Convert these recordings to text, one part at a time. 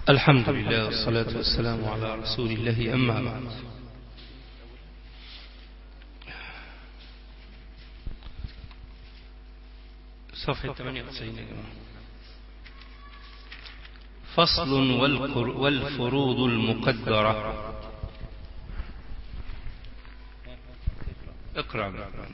الحمد لله والصلاة والسلام على رسول الله أما بعد صفحة 98 يا جماعة فصل والقر- والفروض المقدرة اقرأ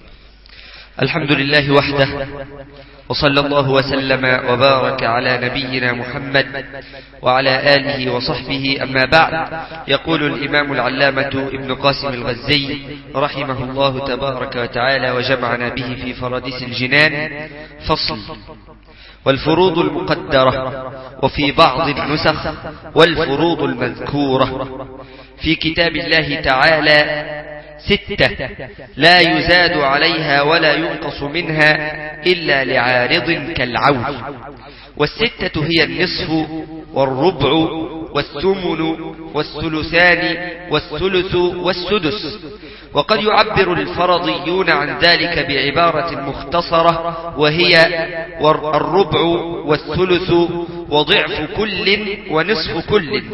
الحمد لله وحده وصلى الله وسلم وبارك على نبينا محمد وعلى آله وصحبه أما بعد يقول الإمام العلامة ابن قاسم الغزي رحمه الله تبارك وتعالى وجمعنا به في فرادس الجنان فصل والفروض المقدرة وفي بعض النسخ والفروض المذكورة في كتاب الله تعالى ستة لا يزاد عليها ولا ينقص منها إلا لعارض كالعون والستة هي النصف والربع والثمن والثلثان والثلث والسدس وقد يعبر الفرضيون عن ذلك بعبارة مختصرة وهي والر- الربع والثلث وضعف كل ونصف كل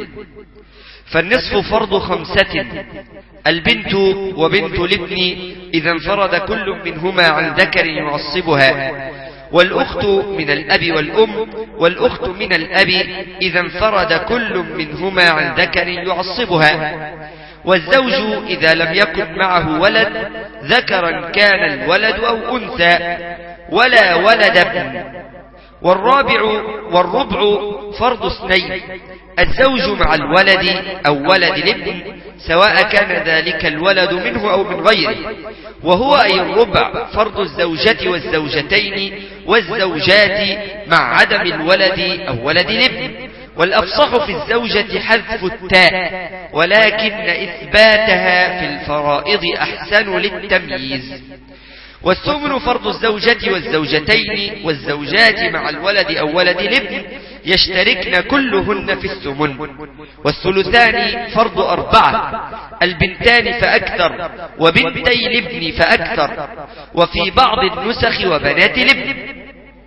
فالنصف فرض خمسة البنت وبنت الابن إذا انفرد كل منهما عن ذكر يعصبها والأخت من الأب والأم والأخت من الأب إذا انفرد كل منهما عن ذكر يعصبها والزوج إذا لم يكن معه ولد ذكرا كان الولد أو أنثى ولا ولد ابن والرابع والربع فرض اثنين الزوج مع الولد أو ولد الابن سواء كان ذلك الولد منه أو من غيره وهو أي الربع فرض الزوجة والزوجتين والزوجات مع عدم الولد أو ولد الابن والأفصح في الزوجة حذف التاء ولكن إثباتها في الفرائض أحسن للتمييز والثمن فرض الزوجة والزوجتين والزوجات مع الولد أو ولد الابن يشتركن كلهن في الثمن والثلثان فرض أربعة البنتان فأكثر وبنتي الابن فأكثر وفي بعض النسخ وبنات الابن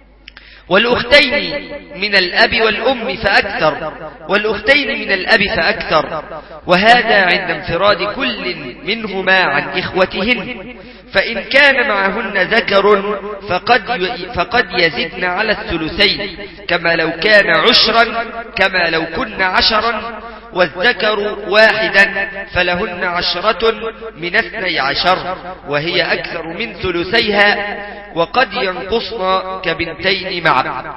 والأختين من الأب والأم فأكثر والأختين من الأب فأكثر وهذا عند انفراد كل منهما عن إخوتهن فإن كان معهن ذكر فقد, فقد يزدن على الثلثين كما لو كان عشرا كما لو كن عشرا والذكر واحدا فلهن عشرة من اثني عشر وهي أكثر من ثلثيها وقد ينقصن كبنتين معا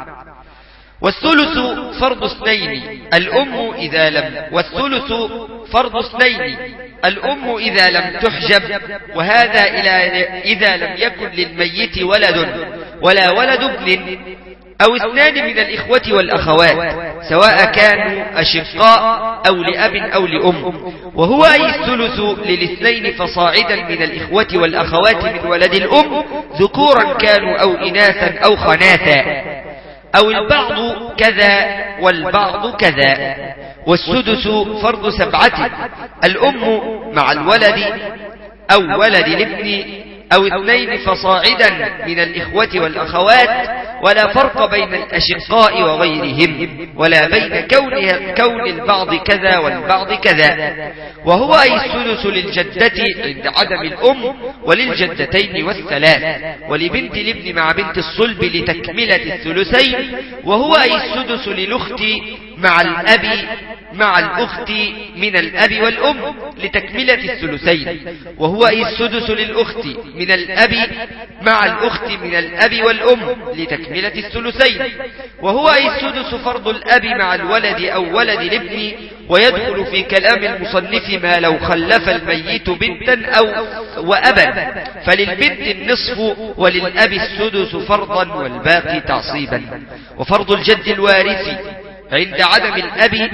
والثلث فرض اثنين الأم إذا لم والثلث فرض اثنين الأم إذا لم تحجب وهذا إلى إذا لم يكن للميت ولد ولا ولد ابن أو اثنان من الإخوة والأخوات سواء كانوا أشقاء أو لأب أو لأم وهو أي الثلث للاثنين فصاعدا من الإخوة والأخوات من ولد الأم ذكورا كانوا أو إناثا أو خناثا أو البعض كذا والبعض كذا والسدس فرض سبعة الأم مع الولد أو ولد الابن أو اثنين فصاعدا من الإخوة والأخوات ولا فرق بين الأشقاء وغيرهم ولا بين كونها كون البعض كذا والبعض كذا وهو أي السدس للجدة عند عدم الأم وللجدتين والثلاث ولبنت الابن مع بنت الصلب لتكملة الثلثين وهو أي السدس للأخت مع الأب مع الأخت من الأب والأم لتكملة الثلثين وهو أي السدس للأخت من الأب مع الأخت من الأب والأم لتكملة الثلثين وهو أي السدس فرض الأب مع الولد أو ولد الابن ويدخل في كلام المصنف ما لو خلف الميت بنتا أو وأبا فللبنت النصف وللأب السدس فرضا والباقي تعصيبا وفرض الجد الوارث عند عدم الأب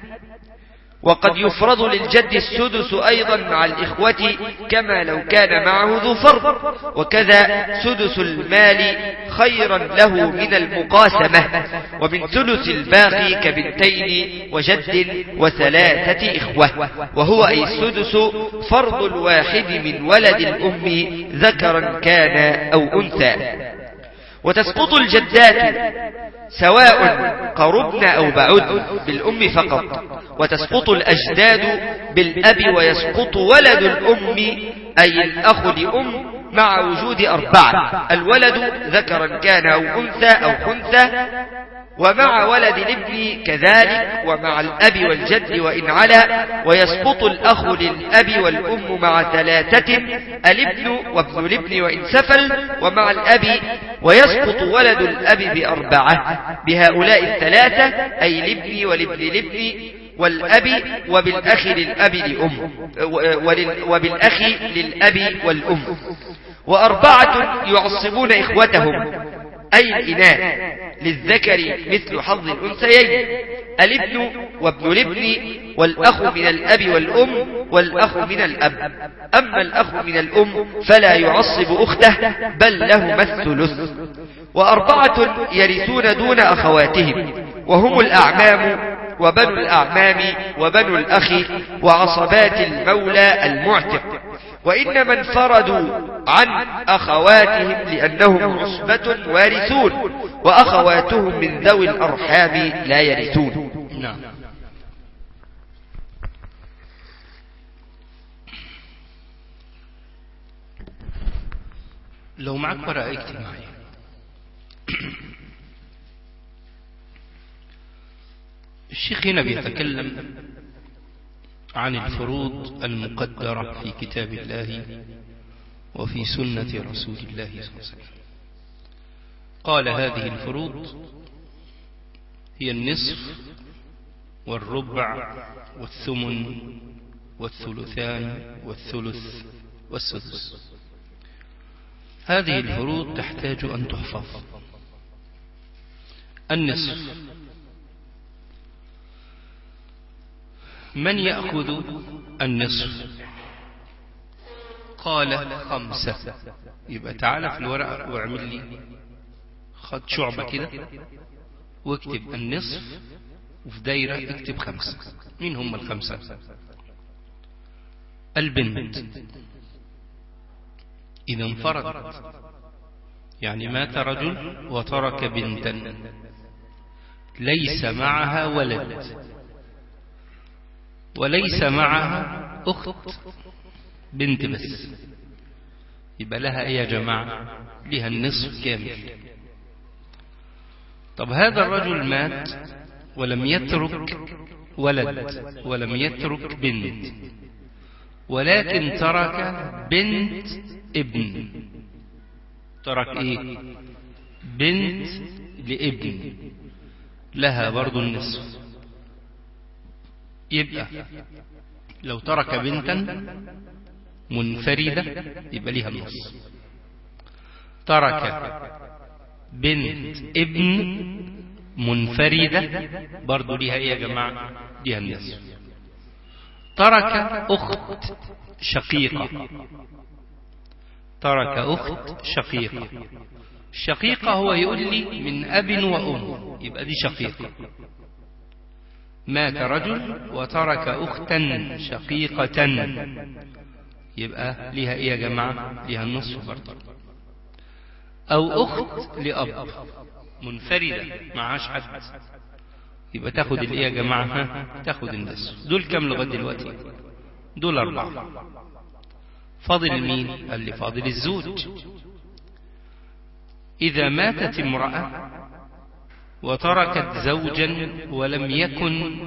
وقد يفرض للجد السدس أيضا مع الإخوة كما لو كان معه ذو فرض وكذا سدس المال خيرا له من المقاسمة ومن ثلث الباقي كبنتين وجد وثلاثة إخوة وهو أي السدس فرض الواحد من ولد الأم ذكرا كان أو أنثى وتسقط الجدات سواء قربنا أو بعد بالأم فقط وتسقط الأجداد بالأب ويسقط ولد الأم أي الأخ لأم مع وجود أربعة الولد ذكرا كان أو أنثى أو خنثى ومع ولد الابن كذلك ومع الأب والجد وإن علا ويسقط الأخ للأب والأم مع ثلاثة الابن وابن الابن وإن سفل ومع الأب ويسقط ولد الأب بأربعة بهؤلاء الثلاثة أي الابن والابن الابن والأب وبالأخ للأب لأم وبالأخ للأب والأم وأربعة يعصبون إخوتهم أي الإناث للذكر مثل حظ الأنثيين الابن وابن الابن والأخ من الأب والأم والأخ من الأب أما الأخ من الأم فلا يعصب أخته بل له الثلث وأربعة يرثون دون أخواتهم وهم الأعمام وبنو الأعمام وبنو الأخ وعصبات المولى المعتق وإنما انفردوا عن أخواتهم لأنهم عصبة وارثون وأخواتهم من ذوي الأرحام لا يرثون نعم لو معك ورقة اكتب معي الشيخ هنا بيتكلم عن الفروض المقدرة في كتاب الله وفي سنة رسول الله صلى الله عليه وسلم قال هذه الفروض هي النصف والربع والثمن والثلثان والثلث والسدس هذه الفروض تحتاج أن تحفظ النصف من يأخذ النصف قال خمسة يبقى تعالى في الورقة واعمل لي خد شعبة كده واكتب النصف وفي دايرة اكتب خمسة مين هم الخمسة البنت إذا انفردت يعني مات رجل وترك بنتا ليس معها ولد وليس معها أخت بنت بس يبقى لها ايه يا جماعة لها النصف كامل طب هذا الرجل مات ولم يترك ولد ولم يترك بنت ولكن ترك بنت ابن ترك ايه بنت لابن لها برضو النصف يبقى لو ترك بنتا منفردة يبقى ليها النص ترك بنت ابن منفردة برضو ليها ايه يا جماعة ليها النصف ترك اخت شقيقة ترك اخت شقيقة الشقيقة هو يقول لي من اب وام يبقى دي شقيقة مات رجل وترك أختا شقيقة يبقى ليها إيه يا جماعة ليها النصف برضه أو أخت لأب منفردة معاش حد يبقى تاخد الإيه يا جماعة تاخد النصف دول كم لغاية دلوقتي دول أربعة فاضل مين اللي فاضل الزوج إذا ماتت امرأة وتركت زوجا ولم يكن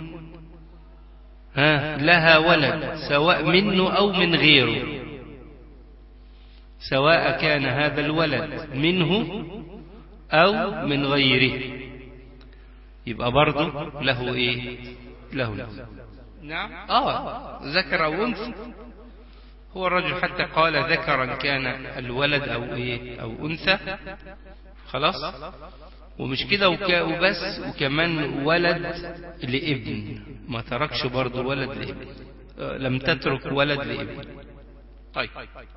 ها لها ولد سواء منه أو من غيره سواء كان هذا الولد منه أو من غيره يبقى برضه له إيه له له نعم آه ذكر أو أنثى هو الرجل حتى قال ذكرا كان الولد أو إيه أو أنثى خلاص ومش كده وبس وكمان ولد لابن ما تركش برضه ولد لابن لم تترك ولد لابن طيب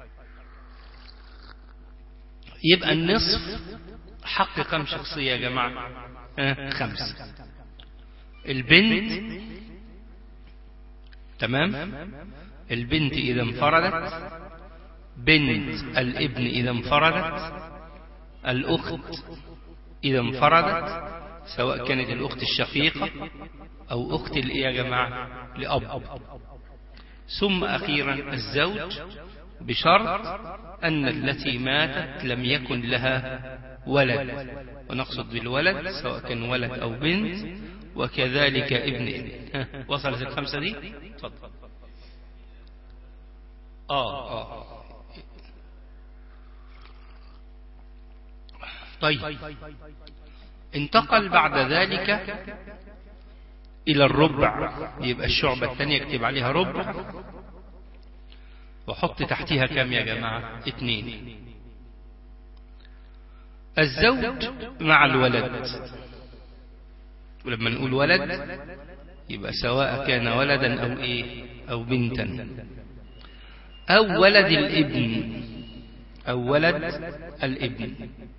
يبقى النصف حق كم شخصية يا جماعة آه خمسة البنت تمام البنت إذا انفردت بنت الابن إذا انفردت الأخت إذا انفردت سواء كانت الأخت الشقيقة أو أخت الإيه يا جماعة لأب ثم أخيرا الزوج بشرط أن التي ماتت لم يكن لها ولد ونقصد بالولد سواء كان ولد أو بنت وكذلك ابن ابن ها، وصلت الخمسة دي تفضل آه آه طيب انتقل بعد ذلك إلى الربع يبقى الشعبة الثانية اكتب عليها ربع وحط تحتها كم يا جماعة اتنين الزوج مع الولد ولما نقول ولد يبقى سواء كان ولدا أو إيه أو بنتا أو ولد الابن أو ولد الابن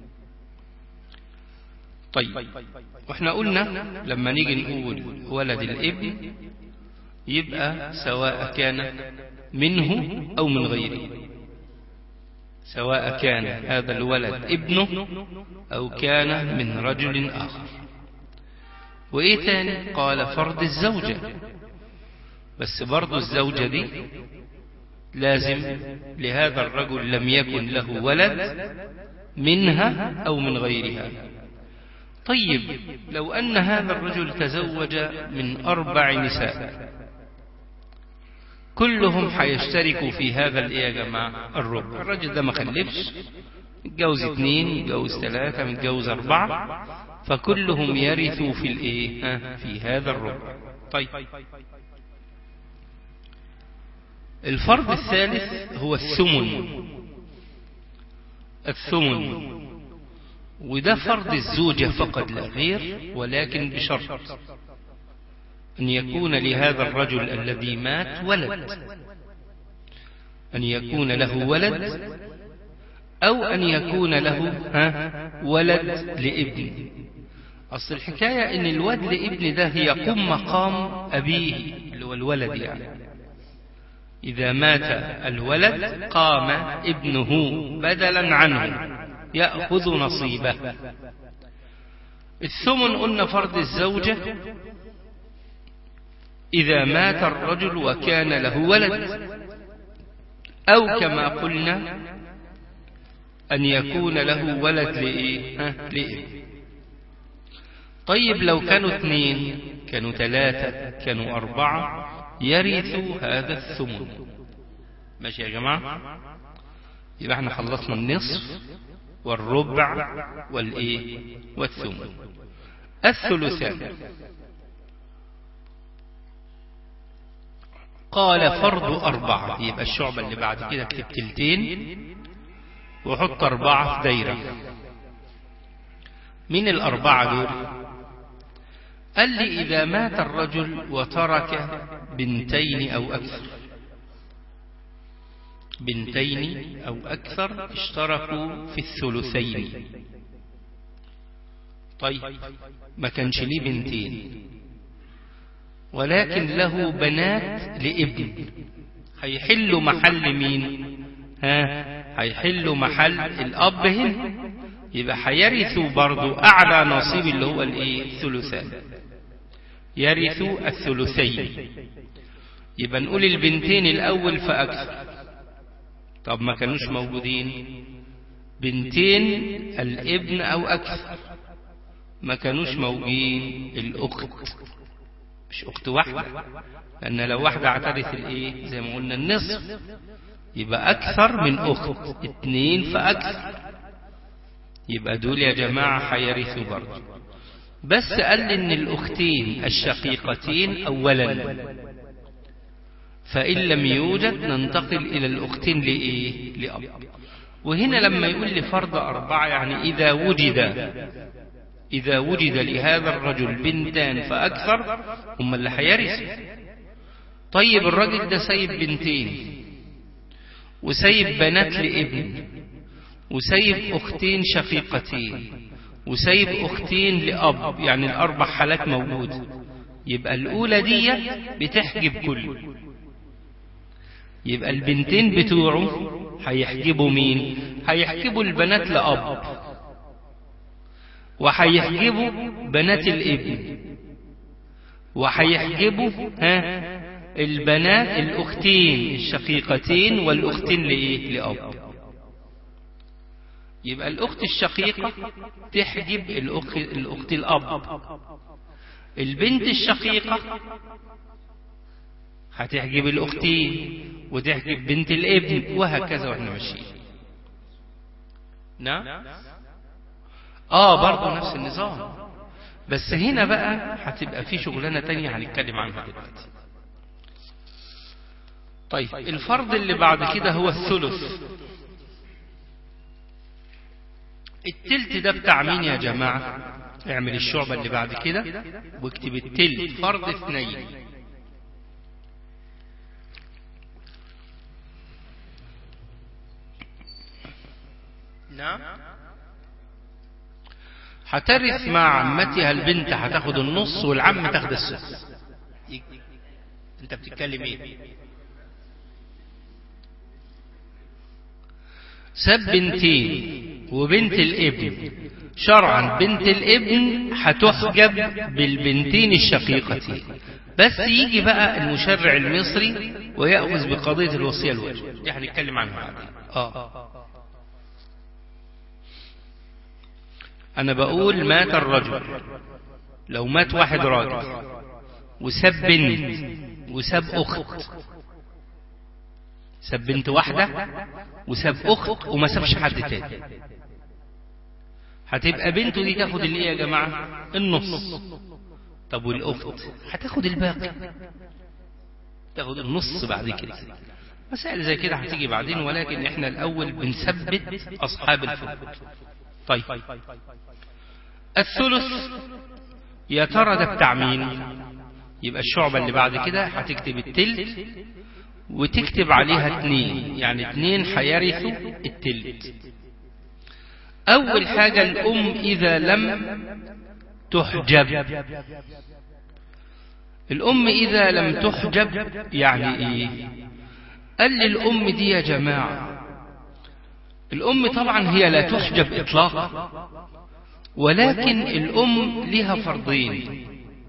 طيب واحنا قلنا لما نيجي نقول ولد الابن يبقى سواء كان منه أو من غيره سواء كان هذا الولد ابنه أو كان من رجل آخر وإيه تاني قال فرض الزوجة بس برضو الزوجة دي لازم لهذا الرجل لم يكن له ولد منها أو من غيرها طيب لو أن هذا الرجل تزوج من أربع نساء كلهم حيشتركوا في هذا الإيه يا جماعة الربع الرجل ده ما خلفش متجوز اثنين متجوز ثلاثة متجوز أربعة فكلهم يرثوا في الإيه ها، في هذا الربع طيب الفرض الثالث هو الثمن الثمن وده فرض الزوجة فقط لا غير ولكن بشرط أن يكون لهذا الرجل الذي مات ولد أن يكون له ولد أو أن يكون له ها ولد لابن أصل الحكاية أن الولد لابن ده يقوم مقام أبيه اللي هو الولد يعني إذا مات الولد قام ابنه بدلا عنه يأخذ نصيبه الثمن قلنا فرض الزوجة إذا مات الرجل وكان له ولد أو كما قلنا أن يكون له ولد لإيه ها؟ لإيه طيب لو كانوا اثنين كانوا ثلاثة كانوا أربعة يرثوا هذا الثمن ماشي يا جماعة يبقى احنا خلصنا النصف والربع والإيه والثمن الثلثان قال فرض أربعة يبقى الشعبة اللي بعد كده اكتب تلتين وحط أربعة في دايرة من الأربعة دول قال لي إذا مات الرجل وترك بنتين أو أكثر بنتين أو أكثر اشتركوا في الثلثين طيب ما كانش ليه بنتين ولكن له بنات لابن هيحلوا محل مين ها هيحلوا محل الأب هنا يبقى هيرثوا برضو أعلى نصيب اللي هو الإيه الثلثان يرثوا الثلثين يبقى نقول البنتين الأول فأكثر طب ما كانوش موجودين بنتين الابن أو أكثر ما كانوش موجودين الأخت مش أخت واحدة لأن لو واحدة اعترف الإيه زي ما قلنا النصف يبقى أكثر من أخت اتنين فأكثر يبقى دول يا جماعة حيرثوا برضه بس قال لي إن الأختين الشقيقتين أولا فإن لم يوجد ننتقل إلى الأختين لإيه لأب وهنا لما يقول لي فرض أربعة يعني إذا وجد إذا وجد لهذا الرجل بنتان فأكثر هم اللي هيرثوا طيب الراجل ده سايب بنتين وسايب بنات لابن وسايب أختين شقيقتين وسايب أختين لأب يعني الأربع حالات موجودة يبقى الأولى دي بتحجب كل يبقى البنتين بتوعه هيحجبوا مين هيحجبوا البنات لأب وهيحجبوا بنات الابن وهيحجبوا ها البنات الأختين الشقيقتين والأختين لإيه لأب يبقى الأخت الشقيقة تحجب الأخت, الأخت الأب البنت الشقيقة هتحجب الأختين وتحجب بنت الابن وهكذا واحنا ماشيين نعم اه برضه نفس النظام بس هنا بقى هتبقى في شغلانة تانية هنتكلم عنها دلوقتي طيب الفرض اللي بعد كده هو الثلث التلت ده بتاع مين يا جماعة اعمل الشعبة اللي بعد كده واكتب التلت فرض اثنين نعم هترث مع عمتها البنت هتاخد النص والعم تاخد السدس انت بتتكلم ايه ساب بنتين وبنت الابن شرعا بنت الابن هتحجب بالبنتين الشقيقتين بس يجي بقى المشرع المصري ويأخذ بقضية الوصية الواجب دي هنتكلم عنها بعدين اه أنا بقول مات الرجل لو مات واحد راجل وساب بنت وساب أخت ساب بنت واحدة وساب أخت وما سابش حد تاني هتبقى بنته دي تاخد الايه يا جماعة النص طب والأخت هتاخد الباقي تاخد النص بعد كده مسائل زي كده هتيجي بعدين ولكن احنا الأول بنثبت أصحاب الفروض طيب الثلث يا ترى ده بتاع مين يبقى الشعبة اللي بعد كده هتكتب التلت وتكتب عليها اتنين يعني اتنين هيرثوا التلت أول حاجة الأم إذا لم تحجب الأم إذا لم تحجب يعني إيه قال لي الأم دي يا جماعة الأم طبعا هي لا تحجب إطلاقا ولكن الأم لها فرضين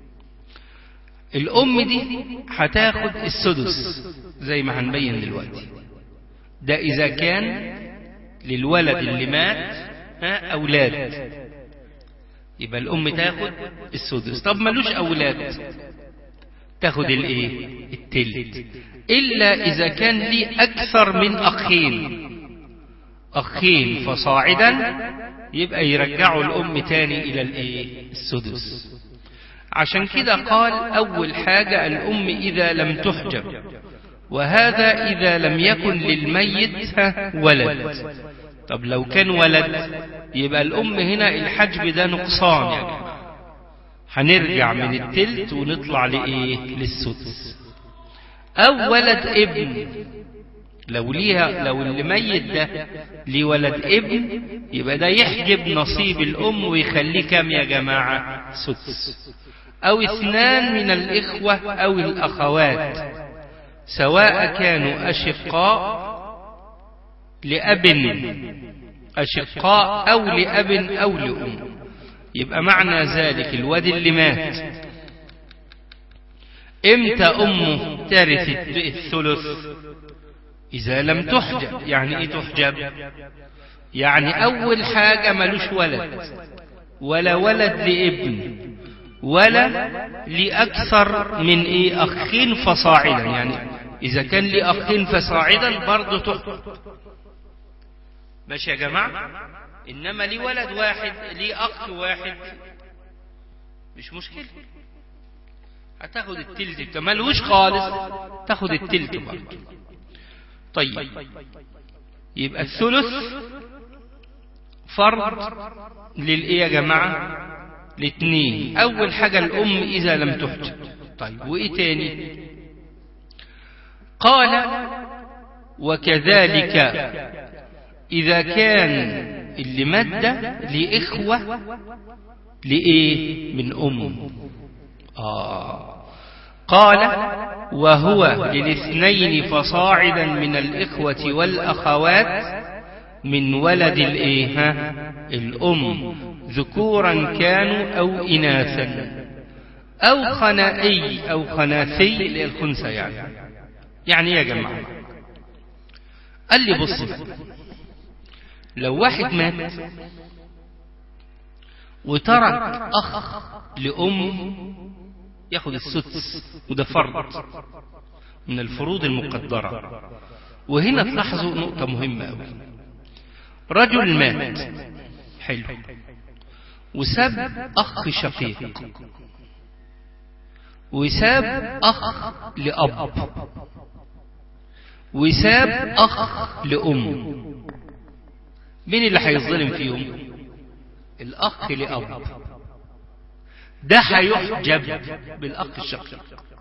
الأم دي هتاخد السدس زي ما هنبين دلوقتي ده إذا كان للولد اللي مات ها أولاد يبقى الأم تاخد السدس طب ملوش أولاد تاخد الايه التلت إلا إذا كان لي أكثر من أخين أخين فصاعدا يبقى يرجعوا الأم تاني إلى الايه السدس عشان كده قال أول حاجة الأم إذا لم تحجب وهذا إذا لم يكن للميت ولد طب لو كان ولد يبقى الأم هنا الحجب ده نقصان يعني هنرجع من التلت ونطلع لإيه للسدس أو ولد ابن لو ليها لو اللي ميت ده ليه ولد ابن يبقى ده يحجب نصيب الأم ويخليه كام يا جماعة سدس أو اثنان من الإخوة أو الأخوات سواء كانوا أشقاء لأب أشقاء أو لأب أو لأم يبقى معنى ذلك الواد اللي مات امتى أمه ترث الثلث إذا لم تحجب يعني إيه تحجب يعني أول حاجة ملوش ولد ولا ولد لابن ولا لأكثر من إيه أخين فصاعدا يعني إذا كان لي أخين فصاعدا برضه تحجب ماشي يا جماعة إنما لي ولد واحد لي أخ واحد مش مشكلة هتاخد التلت ملوش خالص تاخد التلت برضه طيب يبقى الثلث فرض للإيه يا جماعة الاثنين أول حاجة الأم إذا لم تحجب طيب وإيه تاني قال وكذلك إذا كان اللي مد لإخوة لإيه من أم آه قال وهو للاثنين فصاعدا من الإخوة والأخوات من ولد الايه ها الام ذكورا كانوا او اناثا او خنائي او خناثي اللي هي الخنثى يعني يعني إيه يا جماعه قال لي بص لو واحد مات وترك اخ لام ياخد السدس وده فرض من الفروض المقدره وهنا تلاحظوا نقطه مهمه قوي رجل مات حلو وساب أخ شقيق وساب أخ لأب وساب أخ لأم مين اللي هيظلم فيهم الأخ لأب ده هيحجب بالأخ الشقيق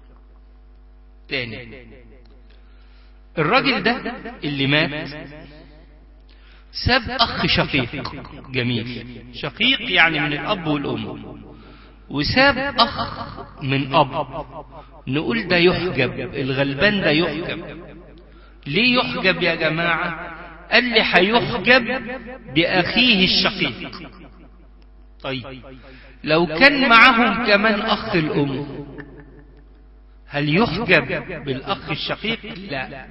تاني الراجل ده اللي مات ساب أخ شقيق جميل شقيق يعني من الأب والأم وساب أخ من أب نقول ده يحجب الغلبان ده يحجب ليه يحجب يا جماعة قال لي هيحجب بأخيه الشقيق طيب لو كان معهم كمان أخ الأم هل يحجب بالأخ الشقيق لا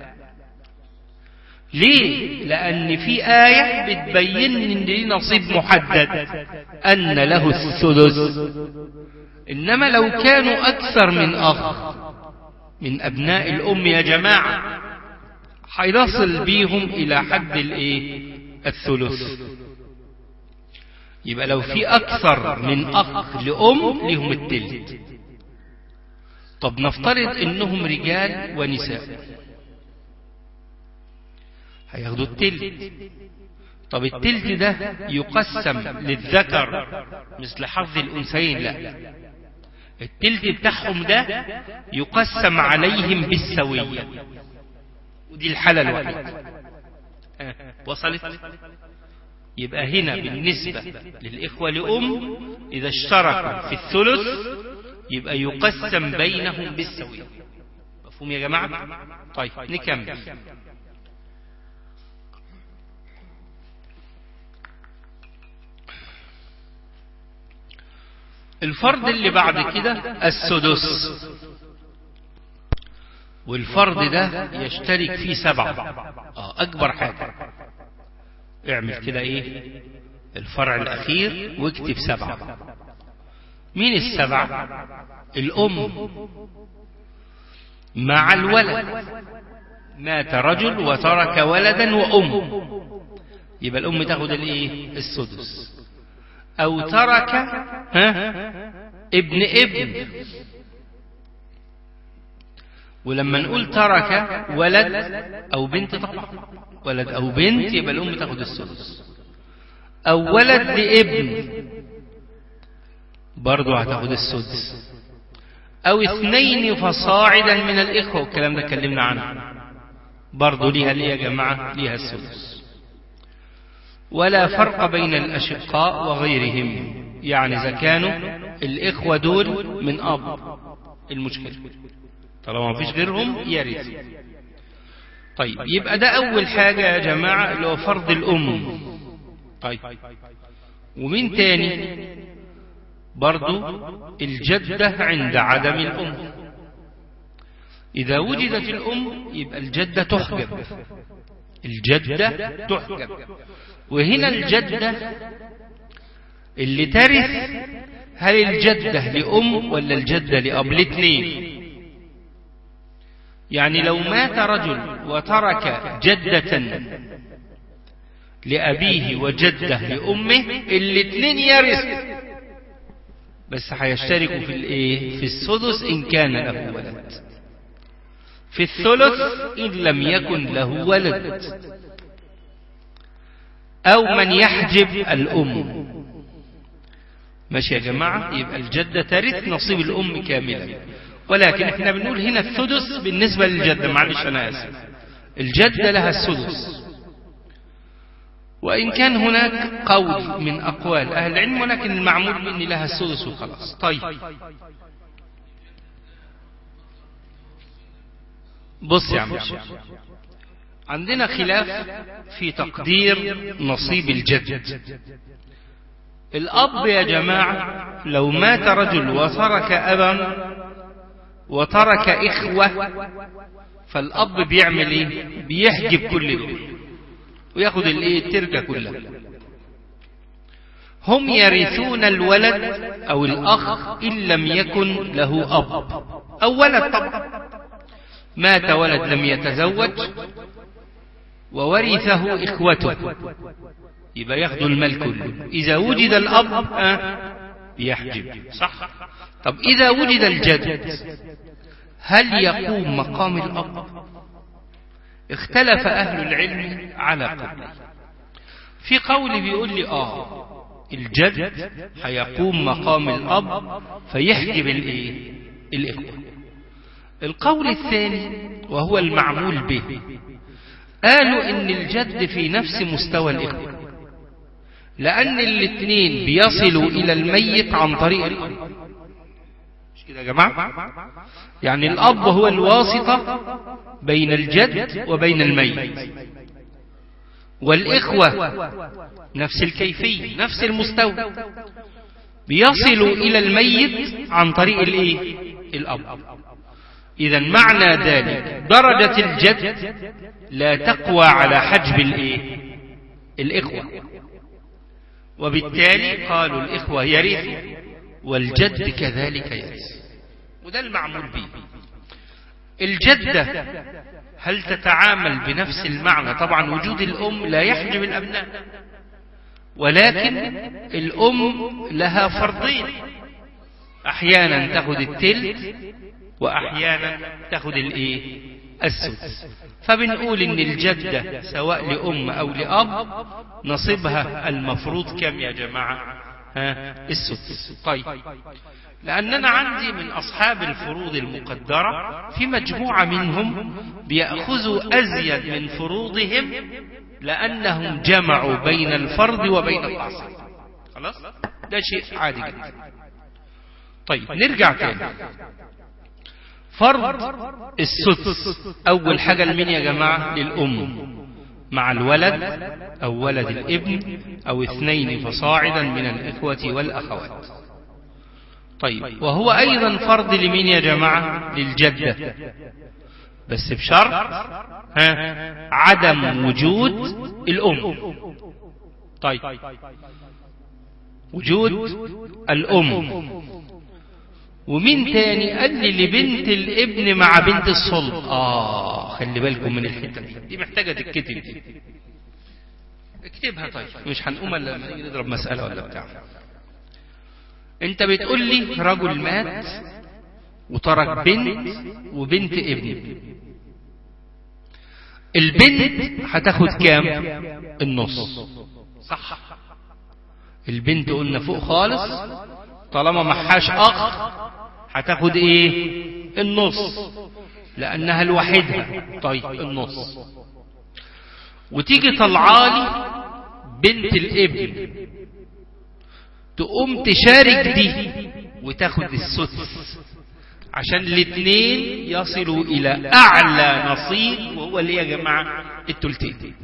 ليه لأن في آية بتبين إن ليه نصيب محدد أن له الثلث إنما لو كانوا أكثر من أخ من أبناء الأم يا جماعة هيصل بيهم إلى حد الإيه الثلث يبقى لو في أكثر من أخ لأم لهم التلت طب نفترض إنهم رجال ونساء هياخدوا التلت طب التلت ده يقسم للذكر مثل حظ الأنثيين لا التلت بتاعهم ده يقسم عليهم بالسوية ودي الحالة الوحيدة آه. وصلت يبقى هنا بالنسبة للإخوة لأم إذا اشتركوا في الثلث يبقى يقسم بينهم بالسوية مفهوم يا جماعة طيب نكمل الفرض اللي بعد كده السدس والفرض ده يشترك فيه سبعة آه أكبر حاجة اعمل كده ايه الفرع الأخير واكتب سبعة مين السبعة الأم مع الولد مات رجل وترك ولدا وأم يبقى الأم تاخد الايه السدس أو ترك ها ابن ابن ولما نقول ترك ولد أو بنت طبعا ولد أو بنت يبقى الأم تاخد السدس أو ولد لابن برضه هتاخد السدس أو اثنين فصاعدا من الإخوة والكلام ده اتكلمنا عنه برضه ليها ليه يا جماعة ليها السدس ولا فرق بين الأشقاء وغيرهم يعني إذا كانوا الإخوة دول من أب المشكلة طالما ما فيش غيرهم يرث طيب يبقى ده أول حاجة يا جماعة اللي هو فرض الأم طيب ومين تاني برضو الجدة عند عدم الأم إذا وجدت الأم يبقى الجدة تحجب الجدة تحجب وهنا الجدة اللي ترث هل الجدة لأم ولا الجدة لأب الاثنين يعني لو مات رجل وترك جدة لأبيه وجدة لأمه الاثنين يرث بس هيشتركوا في الايه في السدس إن كان له ولد في الثلث إن لم يكن له ولد أو من يحجب الأم ماشي يا جماعة يبقى الجدة ترث نصيب الأم كاملا ولكن احنا بنقول هنا السدس بالنسبة للجدة معلش أنا آسف الجدة لها السدس وإن كان هناك قول من أقوال أهل العلم ولكن المعمول بأن لها السدس وخلاص طيب بص يا عم عندنا خلاف في تقدير نصيب الجد الأب يا جماعة لو مات رجل وترك أبا وترك إخوة فالأب بيعمل إيه بيحجب كل دول وياخد الإيه التركة كلها هم يرثون الولد أو الأخ إن لم يكن له أب أو ولد طبعا مات ولد لم يتزوج وورثه إخوته يبقى ياخدوا المال كله إذا وجد الأب آه يحجب صح طب إذا وجد الجد هل يقوم مقام الأب اختلف أهل العلم على قول في قول بيقول لي آه الجد هيقوم مقام الأب فيحجب الإيه الإخوة القول الثاني وهو المعمول به قالوا ان الجد في نفس مستوى الإخوة لأن الاثنين بيصلوا إلى الميت عن طريق الأب مش كده يا جماعة يعني الأب هو الواسطة بين الجد وبين الميت والإخوة نفس الكيفية نفس المستوى بيصلوا إلى الميت عن طريق الإيه؟ الأب إذا معنى ذلك درجة الجد لا تقوى على حجب الإيه؟ الإخوة وبالتالي قالوا الإخوة يرث والجد كذلك يرث وده المعمول به الجدة هل تتعامل بنفس المعنى طبعا وجود الأم لا يحجب الأبناء ولكن الأم لها فرضين أحيانا تاخد التلت وأحيانا تاخد الإيه السدس فبنقول إن الجدة سواء لأم أو لأب نصيبها المفروض كم يا جماعة ها السدس طيب لأننا عندي من أصحاب الفروض المقدرة في مجموعة منهم بيأخذوا أزيد من فروضهم لأنهم جمعوا بين الفرض وبين التعصيب خلاص ده شيء عادي جدا طيب نرجع تاني فرض السدس أول حاجة لمين يا جماعة للأم مع الولد أو ولد الابن أو اثنين فصاعدا من الإخوة والأخوات طيب وهو أيضا فرض لمين يا جماعة للجدة بس بشرط ها عدم وجود الأم طيب وجود الأم ومين تاني قال لي لبنت الابن مع بنت الصلب آه خلي بالكم من الحتة دي دي محتاجة تتكتب دي اكتبها طيب مش هنقوم الا لما نيجي نضرب مسألة ولا بتاع انت بتقول لي رجل مات وترك بنت وبنت ابن البنت هتاخد كام النص صح البنت قلنا فوق خالص طالما محاش اخ هتاخد ايه النص لانها لوحدها طيب النص وتيجي طلعالي بنت الابن تقوم تشارك دي وتاخد السدس عشان الاثنين يصلوا الى اعلى نصيب وهو اللي يا جماعه التلتين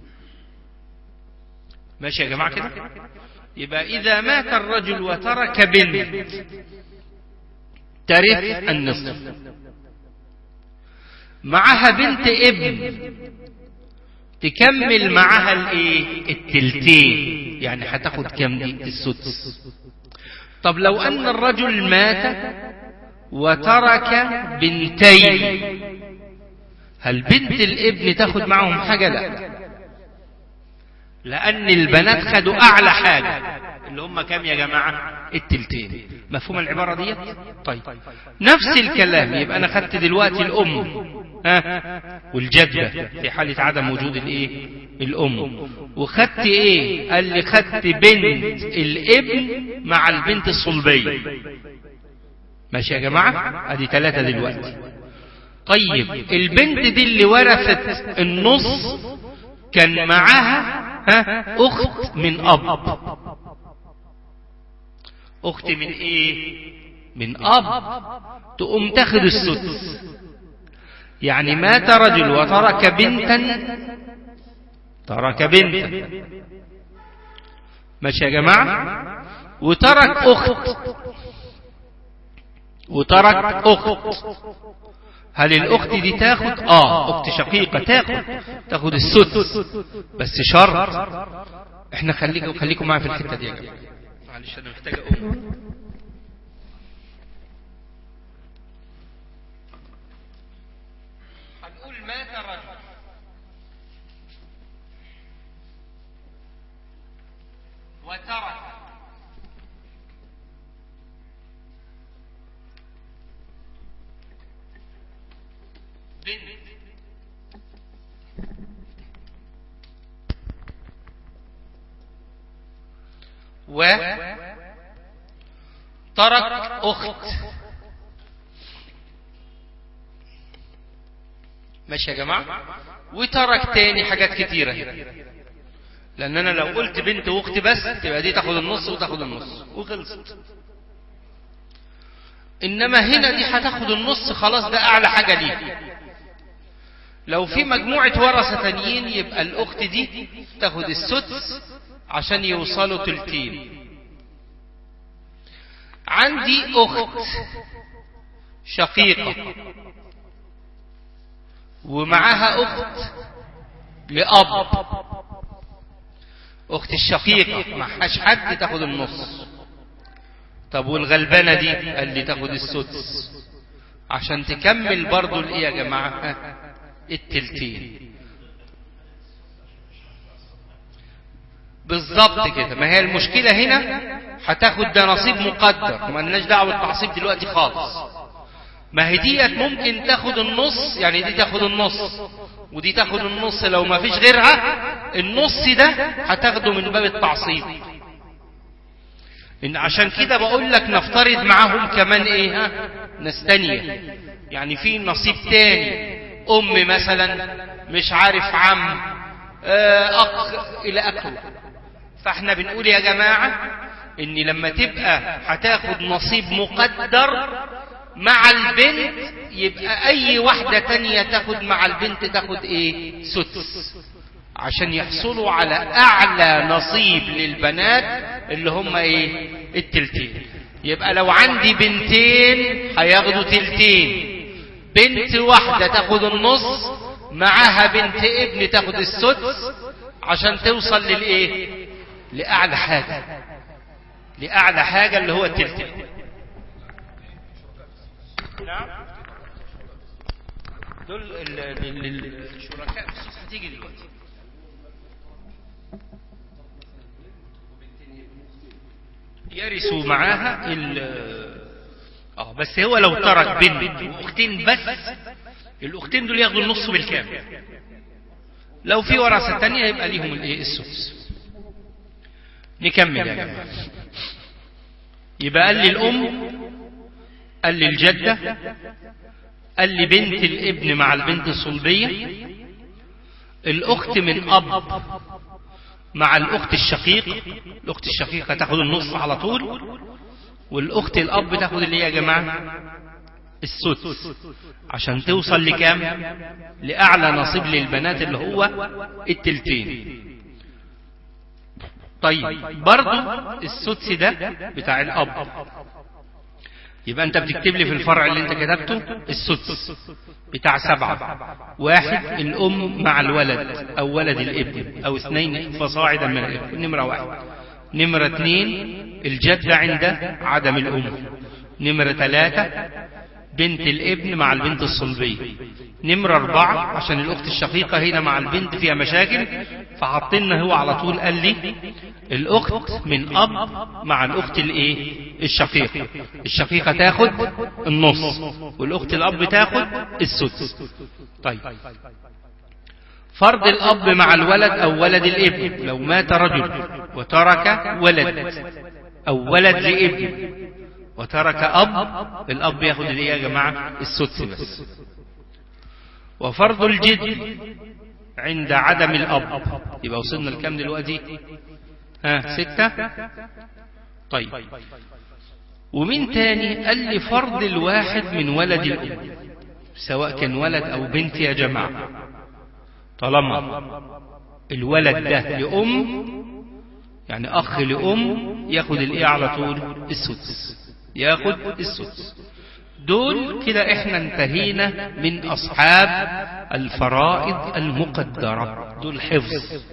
ماشي يا جماعه كده يبقى اذا مات الرجل وترك بنت ترث النصف معها بنت ابن تكمل معها الايه التلتين يعني هتاخد كام دي السدس طب لو ان الرجل مات وترك بنتين هل بنت الابن تاخد معهم حاجة لا لأن البنات خدوا أعلى حاجة اللي هم كام يا جماعة التلتين مفهوم العبارة دي طيب نفس الكلام يبقى أنا خدت دلوقتي الأم ها والجدة في حالة عدم وجود الايه الأم وخدت ايه قال لي خدت بنت الابن مع البنت الصلبية ماشي يا جماعة ادي ثلاثة دلوقتي طيب البنت دي اللي ورثت النص كان معاها ها اخت من اب اخت من ايه من اب تقوم تاخد السدس يعني مات رجل وترك بنتا ترك بنتا ماشي يا جماعة وترك أخت وترك أخت هل الأخت دي تاخد آه أخت شقيقة تاخد تاخد السدس بس شرط احنا خليكم خليكم معي في الحتة دي يا جماعة معلش أنا محتاج أقوم هنقول مات رجل وترك بنت و ترك أخت ماشي يا جماعة وترك تاني حاجات كتيرة لأن أنا لو قلت بنت وأخت بس تبقى دي تاخد النص وتاخد النص وخلصت إنما هنا دي هتاخد النص خلاص ده أعلى حاجة ليه لو في مجموعة ورثة تانيين يبقى الأخت دي تاخد السدس عشان يوصلوا تلتين عندي أخت شقيقة ومعاها أخت لأب أخت الشقيقة معهاش حد تاخد النص طب والغلبانة دي قال لي تاخد السدس عشان تكمل برضو الايه يا جماعة التلتين بالظبط كده ما هي المشكلة هنا هتاخد ده نصيب مقدر ما لناش دعوة بالتعصيب دلوقتي خالص ما هي ديت ممكن تاخد النص يعني دي تاخد النص ودي تاخد النص لو ما فيش غيرها النص ده هتاخده من باب التعصيب إن عشان كده بقول لك نفترض معاهم كمان ايه ها ناس تانية يعني في نصيب تاني ام مثلا مش عارف عم اخ الى اخره فاحنا بنقول يا جماعة ان لما تبقى هتاخد نصيب مقدر مع البنت يبقى اي واحدة تانية تاخد مع البنت تاخد ايه سدس عشان يحصلوا على اعلى نصيب للبنات اللي هم ايه التلتين يبقى لو عندي بنتين هياخدوا تلتين بنت واحدة تاخد النص معاها بنت ابن تاخد السدس عشان توصل للايه لاعلى حاجة لاعلى حاجة اللي هو التلتين نعم دول الشركاء بس هتيجي دلوقتي يرثوا معاها ال اه بس هو لو ترك بنت واختين بس الاختين دول ياخدوا النص بالكامل لو في ورثة تانية يبقى ليهم الايه السدس نكمل يا جماعة يبقى قال لي الام قال لي الجدة قال لي بنت الابن مع البنت الصلبية الاخت من اب مع الأخت الشقيق الأخت الشقيقة تاخد النص على طول والأخت الأب تاخد اللي هي يا جماعة السدس عشان توصل لكام لأعلى نصيب للبنات اللي هو التلتين طيب برضو السدس ده بتاع الأب يبقى انت بتكتب لي في الفرع اللي انت كتبته السدس بتاع سبعة واحد الام مع الولد او ولد الابن او اثنين فصاعدا من الابن نمرة واحد نمرة اثنين الجد عند عدم الام نمرة ثلاثة بنت الابن مع البنت الصلبية نمرة أربعة عشان الأخت الشقيقة هنا مع البنت فيها مشاكل فحطينا هو على طول قال لي الأخت من أب مع الأخت الإيه الشقيقة الشقيقة تاخد النص والأخت الأب تاخد السدس طيب فرض الأب مع الولد أو ولد الابن لو مات رجل وترك ولد أو ولد لابن وترك أب الأب ياخد اللي يا جماعة السدس بس وفرض الجد عند عدم الأب يبقى وصلنا لكام دلوقتي ها ستة طيب ومين تاني قال لي فرض الواحد من ولد الأم سواء كان ولد أو بنت يا جماعة طالما الولد ده لأم يعني أخ لأم ياخد الإيه على طول السدس ياخد السدس دول كده احنا انتهينا من أصحاب الفرائض المقدرة دول حفظ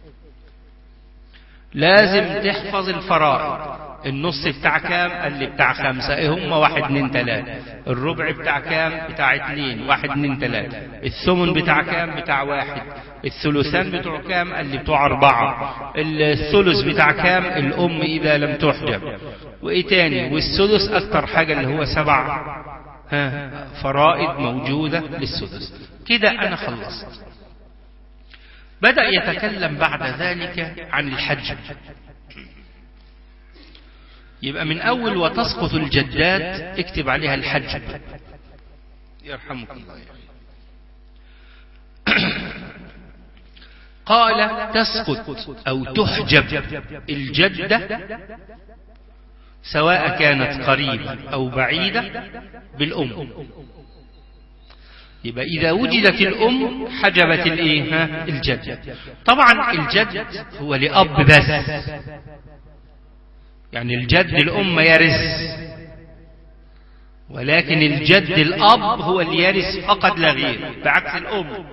لازم تحفظ الفرائض النص بتاع كام قال لي بتاع خمسة ايه هم واحد اتنين تلاتة الربع بتاع كام بتاع اتنين واحد اتنين تلاتة الثمن بتاع كام بتاع واحد الثلثان بتوع كام قال لي بتوع أربعة الثلث بتاع كام الأم إذا لم تحجب وإيه تاني والسدس أكتر حاجة اللي هو سبع ها فرائض موجودة للسدس كده أنا خلصت بدأ يتكلم بعد ذلك عن الحج يبقى من أول وتسقط الجدات اكتب عليها الحج يرحمك الله قال تسقط أو تحجب الجدة سواء كانت قريبة أو بعيدة بالأم يبقى إذا وجدت الأم حجبت الإيه ها الجد طبعا الجد هو لأب بس يعني الجد الأم يرث ولكن الجد الأب هو اللي يرث فقط لا غير بعكس الأم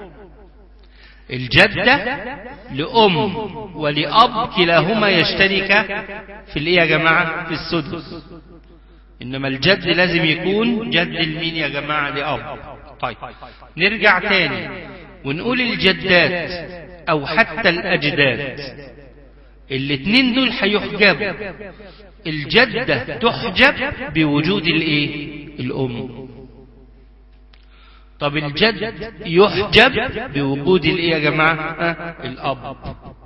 الجدة لأم ولأب كلاهما يشترك في الإيه يا جماعة في السدس إنما الجد لازم يكون جد المين يا جماعة لأب طيب نرجع تاني ونقول الجدات أو حتى الأجداد الاتنين دول هيحجبوا الجدة تحجب بوجود الايه الأم طب الجد يحجب بوجود الايه يا جماعة أه؟ الأب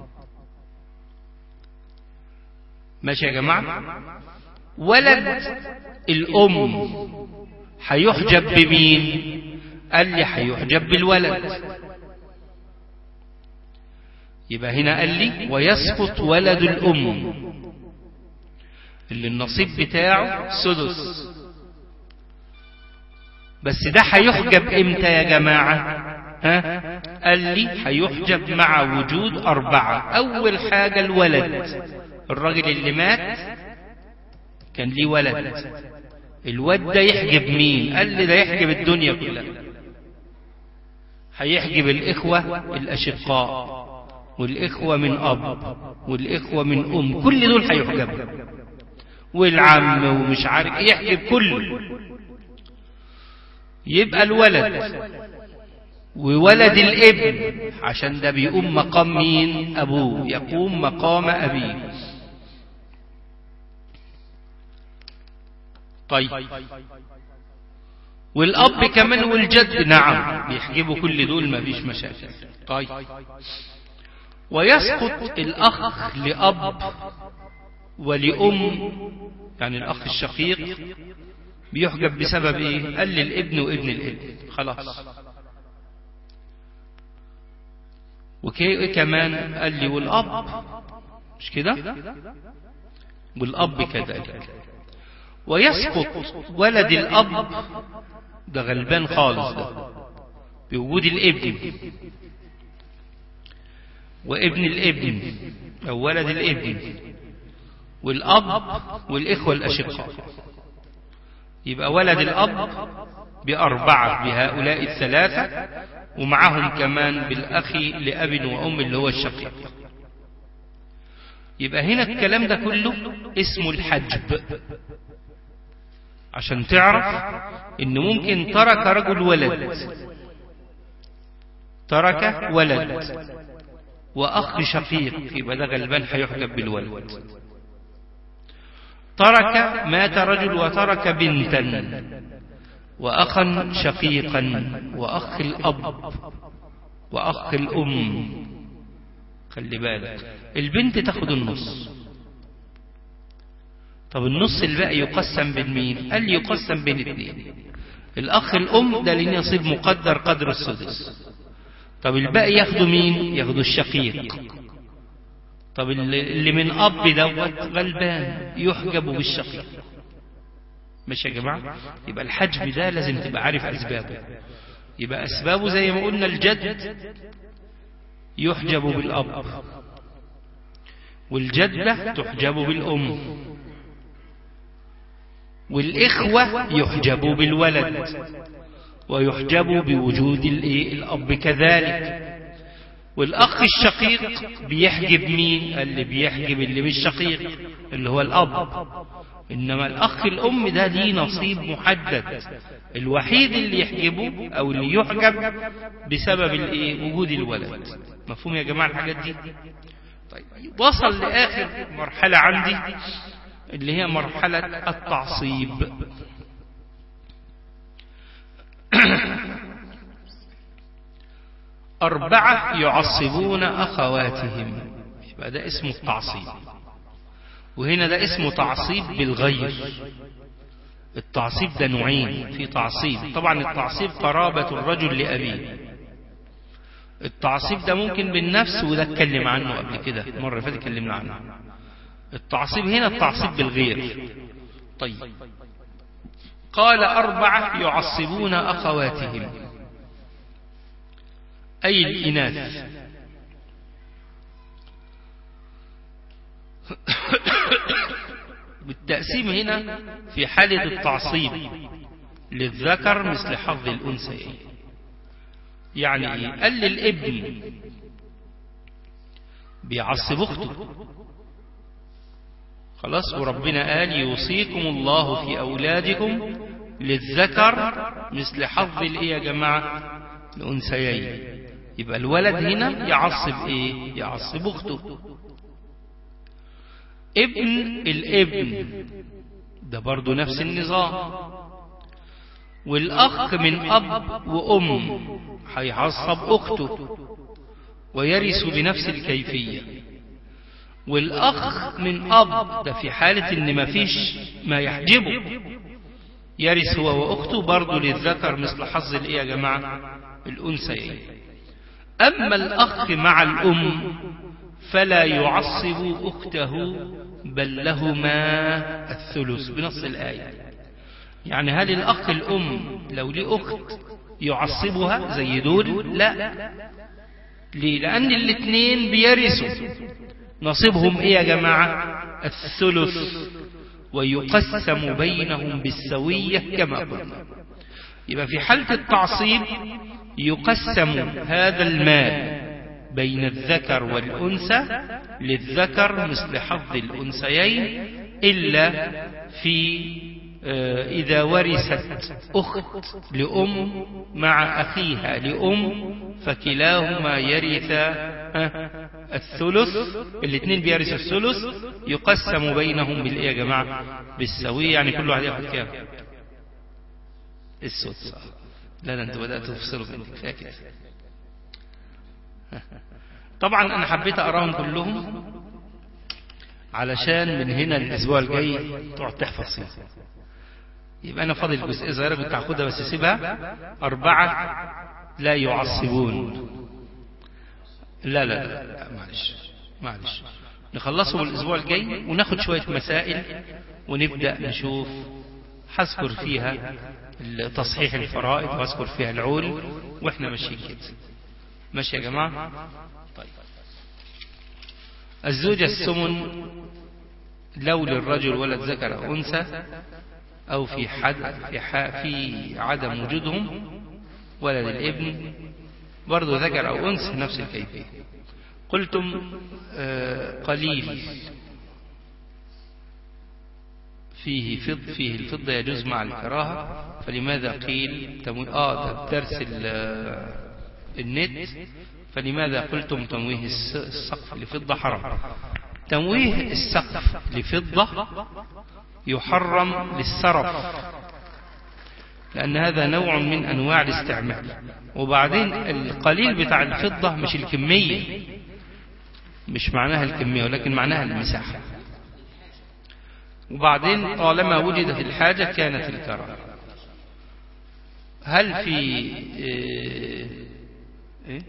ماشي يا جماعة ولد الأم هيحجب بمين قال لي هيحجب بالولد يبقى هنا قال لي ويسقط ولد الأم اللي النصيب بتاعه سدس بس ده هيحجب امتى يا جماعة ها قال لي هيحجب مع وجود أربعة أول حاجة الولد الراجل اللي مات كان ليه ولد الواد ده يحجب مين قال لي ده يحجب الدنيا كلها هيحجب الإخوة الأشقاء والإخوة من أب والإخوة من أم كل دول هيحجبوا والعم ومش عارف يحجب كله يبقى الولد وولد الابن عشان ده بيقوم مقام مين أبوه يقوم مقام أبيه طيب والأب كمان والجد نعم بيحجبوا كل دول ما فيش مشاكل طيب ويسقط الأخ لأب ولأم يعني الأخ الشقيق بيحجب بسبب إيه قال للابن وابن الابن خلاص وكي كمان قال لي والأب مش كده والأب كذلك ويسقط ولد الأب ده غلبان خالص ده بوجود الابن وابن الابن أو ولد الابن والأب والإخوة الأشقاء يبقى ولد الأب بأربعة بهؤلاء الثلاثة ومعهم كمان بالأخ لأب وأم اللي هو الشقيق يبقى هنا الكلام ده كله اسمه الحجب عشان تعرف ان ممكن ترك رجل ولد ترك ولد وأخ شقيق يبقى ده غلبان هيحجب بالولد ترك مات رجل وترك بنتا وأخا شقيقا وأخ الأب وأخ الأم خلي بالك البنت تاخد النص طب النص الباقي يقسم بين مين قال لي يقسم بين اثنين الأخ الأم ده لن يصيب مقدر قدر السدس طب الباقي ياخدوا مين ياخدوا الشقيق طب اللي من أب دوت غلبان يحجب بالشقيق ماشي يا جماعة يبقى الحجب ده لازم تبقى عارف أسبابه يبقى أسبابه زي ما قلنا الجد يحجب بالأب والجدة تحجب بالأم والإخوة يحجبوا بالولد ويحجبوا بوجود الأب كذلك والأخ الشقيق بيحجب مين اللي بيحجب اللي مش شقيق اللي هو الأب إنما الأخ الأم ده ليه نصيب محدد الوحيد اللي يحجبه أو اللي يحجب بسبب الإيه وجود الولد مفهوم يا جماعة الحاجات دي طيب وصل لآخر مرحلة عندي اللي هي مرحلة التعصيب أربعة يعصبون أخواتهم يبقى ده اسمه التعصيب وهنا ده اسمه تعصيب بالغير التعصيب ده نوعين في تعصيب طبعا التعصيب قرابة الرجل لأبيه التعصيب ده ممكن بالنفس وده اتكلم عنه قبل كده مرة فاتت اتكلمنا عنه التعصيب هنا التعصيب بالغير طيب قال أربعة يعصبون أخواتهم أي الإناث بالتقسيم هنا في حالة التعصيب للذكر مثل حظ الأنثيين يعني إيه؟ قال للابن بيعصب أخته خلاص وربنا قال يوصيكم الله في أولادكم للذكر مثل حظ الإيه يا جماعة الأنثيين يبقى الولد هنا يعصب إيه يعصب أخته ابن الابن ده برضو نفس النظام والأخ من أب وأم هيعصب أخته ويرث بنفس الكيفية والأخ من أب ده في حالة إن ما فيش ما يحجبه يرث هو وأخته برضه للذكر مثل حظ الإيه يا جماعة الأنثيين أما الأخ مع الأم فلا يعصب أخته بل لهما الثلث بنص الآية يعني هل الأخ الأم لو ليه أخت يعصبها زي دول لا ليه لأن الاثنين بيرثوا نصيبهم ايه يا جماعة الثلث ويقسم بينهم بالسوية كما قلنا يبقى في حالة التعصيب يقسم هذا المال بين الذكر والأنثى للذكر مثل حظ الأنثيين إلا في إذا ورثت أخت لأم مع أخيها لأم فكلاهما يرث الثلث الاثنين بيرثوا الثلث يقسم بينهم بالإيه يا جماعة بالسوية يعني كل واحد ياخد كام السدس لا لا انتوا بدأتوا تفصلوا بينك كفايه كده طبعا انا حبيت اقراهم كلهم علشان من هنا الاسبوع الجاي تقعد تحفظ فيه يبقى انا فاضل جزئيه صغيره كنت هاخدها بس سيبها اربعه لا يعصبون لا لا لا, لا معلش معلش نخلصهم الاسبوع الجاي وناخد شويه مسائل ونبدا نشوف هذكر فيها تصحيح الفرائض واذكر فيها العول واحنا ماشيين كده ماشي يا جماعه طيب الزوجة السمن لو للرجل ولد ذكر أو أنثى أو في حد في, في عدم وجودهم ولد الابن برضه ذكر أو أنثى نفس الكيفية قلتم آه قليل فيه فض فيه الفضة يجوز مع الكراهة فلماذا قيل تمو... آه ده درس النت فلماذا قلتم تمويه السقف لفضة حرام تمويه السقف لفضة يحرم للسرف لأن هذا نوع من أنواع الاستعمال وبعدين القليل بتاع الفضة مش الكمية مش معناها الكمية ولكن معناها المساحة وبعدين طالما وجدت الحاجة كانت الكراهة هل في إيه؟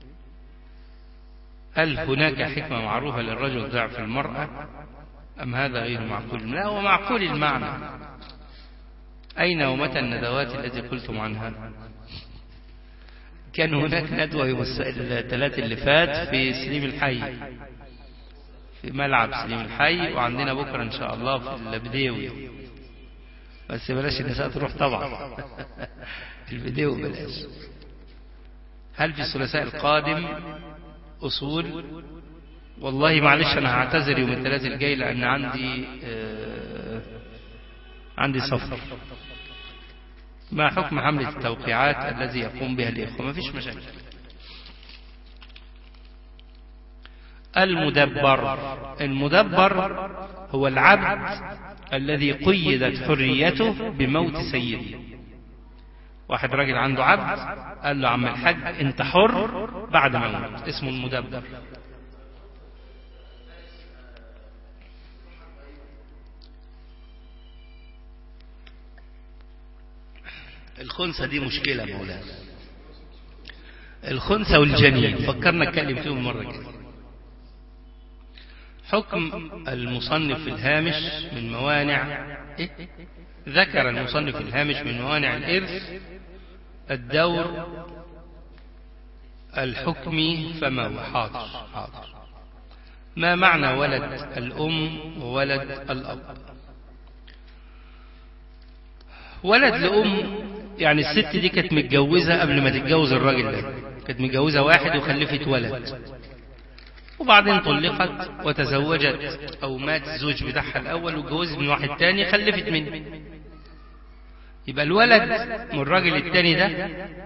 هل هناك حكمة معروفة للرجل ضعف المرأة أم هذا غير معقول لا هو معقول المعنى أين ومتى الندوات التي قلتم عنها كان هناك ندوة يوم الثلاث اللي فات في سليم الحي في ملعب سليم الحي وعندنا بكرة إن شاء الله في البديوي بس بلاش النساء تروح طبعا البديوي بلاش هل في الثلاثاء القادم أصول والله معلش أنا هعتذر يوم الثلاث الجاي لأن عندي آه عندي سفر ما حكم حملة التوقيعات الذي يقوم بها الإخوة ما فيش مشاكل المدبر المدبر هو العبد الذي قيدت حريته بموت سيده واحد راجل عنده عبد قال له عم الحاج انت حر بعد موت اسمه المدبر الخنثى دي مشكلة مولانا الخنثى والجنين فكرنا نتكلم فيهم المرة الجاية حكم المصنف في الهامش من موانع إيه؟ ذكر المصنف في الهامش من موانع الإرث الدور الحكمي فما هو حاضر حاضر ما معنى ولد الأم وولد الأب ولد لأم يعني الست دي كانت متجوزة قبل ما تتجوز الراجل ده كانت متجوزة واحد وخلفت ولد وبعدين طلقت وتزوجت أو مات الزوج بتاعها الأول وجوزت من واحد تاني خلفت منه يبقى الولد من الراجل التاني ده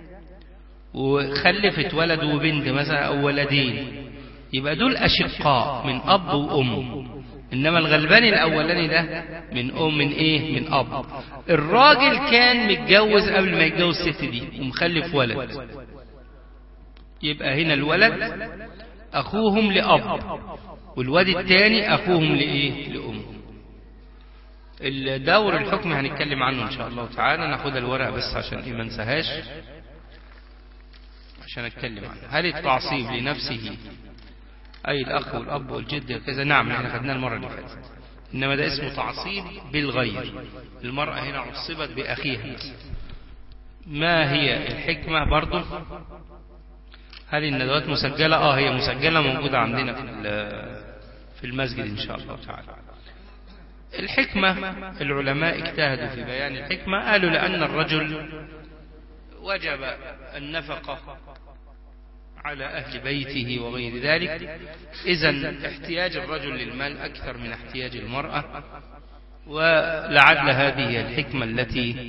وخلفت ولد وبنت مثلا أو ولدين يبقى دول أشقاء من أب وأم إنما الغلباني الأولاني ده من أم من إيه من أب الراجل كان متجوز قبل ما يتجوز الست دي ومخلف ولد يبقى هنا الولد أخوهم لأب والواد الثاني أخوهم لإيه لأم الدور الحكم هنتكلم عنه إن شاء الله تعالى ناخد الورقة بس عشان إيه ما انساهاش عشان أتكلم عنه هل التعصيب لنفسه أي الأخ والأب والجد وكذا نعم احنا خدناه المرة اللي فاتت إنما ده اسمه تعصيب بالغير المرأة هنا عصبت بأخيها ما هي الحكمة برضه هل الندوات مسجلة آه هي مسجلة موجودة عندنا في في المسجد إن شاء الله تعالى الحكمة العلماء اجتهدوا في بيان الحكمة قالوا لأن الرجل وجب النفقة على أهل بيته وغير ذلك إذا احتياج الرجل للمال أكثر من احتياج المرأة ولعل هذه هي الحكمة التي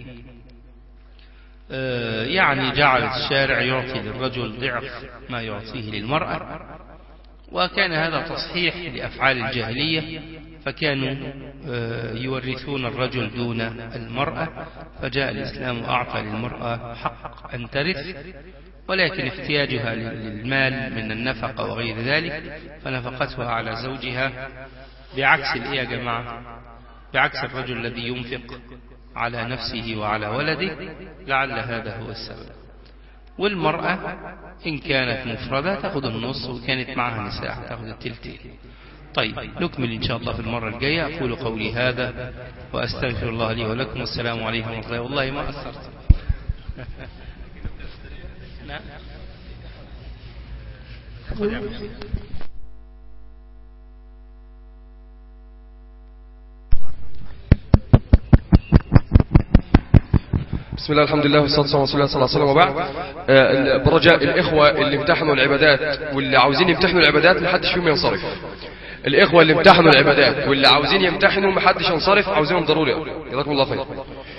يعني جعل الشارع يعطي للرجل ضعف ما يعطيه للمرأة وكان هذا تصحيح لأفعال الجاهلية فكانوا يورثون الرجل دون المرأة فجاء الإسلام وأعطى للمرأة حق أن ترث ولكن احتياجها للمال من النفقة وغير ذلك فنفقتها على زوجها بعكس الإيه يا جماعة بعكس الرجل الذي ينفق على نفسه وعلى ولده لعل هذا هو السبب والمرأة إن كانت مفردة تأخذ النص وكانت معها نساء تأخذ التلتين طيب نكمل إن شاء الله في المرة الجاية أقول قولي هذا وأستغفر الله لي ولكم والسلام عليكم ورحمة الله والله ما أثرت نعم بسم الله الحمد لله والصلاة والسلام على رسول الله صلى الله عليه وسلم وبعد آه، برجاء الإخوة اللي امتحنوا العبادات واللي عاوزين يمتحنوا العبادات محدش فيهم ينصرف الإخوة اللي امتحنوا العبادات واللي عاوزين يمتحنوا محدش ينصرف عاوزينهم ضروري جزاكم الله خير